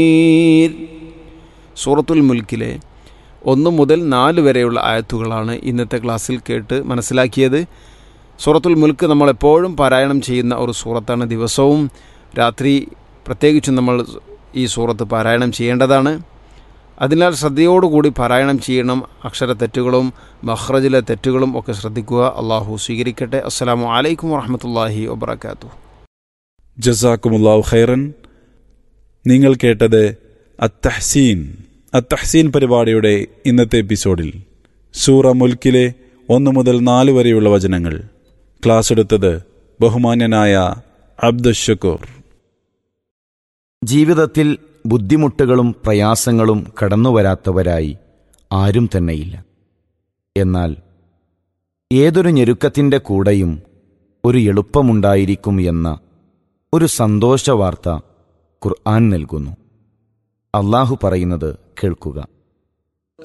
സൂറത്തുൽ മുൽക്കിലെ ഒന്ന് മുതൽ നാല് വരെയുള്ള ആയത്തുകളാണ് ഇന്നത്തെ ക്ലാസ്സിൽ കേട്ട് മനസ്സിലാക്കിയത് സൂറത്തുൽ മുൽക്ക് നമ്മൾ എപ്പോഴും പാരായണം ചെയ്യുന്ന ഒരു സൂറത്താണ് ദിവസവും രാത്രി പ്രത്യേകിച്ചും നമ്മൾ ഈ സൂറത്ത് പാരായണം ചെയ്യേണ്ടതാണ് അതിനാൽ ശ്രദ്ധയോടുകൂടി പാരായണം ചെയ്യണം അക്ഷര തെറ്റുകളും മഹ്റജിലെ തെറ്റുകളും ഒക്കെ ശ്രദ്ധിക്കുക അള്ളാഹു സ്വീകരിക്കട്ടെ അസ്സലാമു അലൈക്കും വറഹമത്തല്ലാഹി വബർക്കാത്തു ജസാക്കുമുല്ലാഹു ഖൈറൻ നിങ്ങൾ കേട്ടത് അത്തഹ്സീൻ അത്തഹ്സീൻ പരിപാടിയുടെ ഇന്നത്തെ എപ്പിസോഡിൽ സൂറ മുൽക്കിലെ ഒന്ന് മുതൽ നാല് വരെയുള്ള വചനങ്ങൾ ക്ലാസ് എടുത്തത് ബഹുമാന്യനായ അബ്ദുഷക്കൂർ ജീവിതത്തിൽ ബുദ്ധിമുട്ടുകളും പ്രയാസങ്ങളും കടന്നുവരാത്തവരായി ആരും തന്നെയില്ല എന്നാൽ ഏതൊരു ഞെരുക്കത്തിൻ്റെ കൂടെയും ഒരു എളുപ്പമുണ്ടായിരിക്കും എന്ന ഒരു സന്തോഷവാർത്ത ഖുർആൻ നൽകുന്നു അള്ളാഹു പറയുന്നത് കേൾക്കുക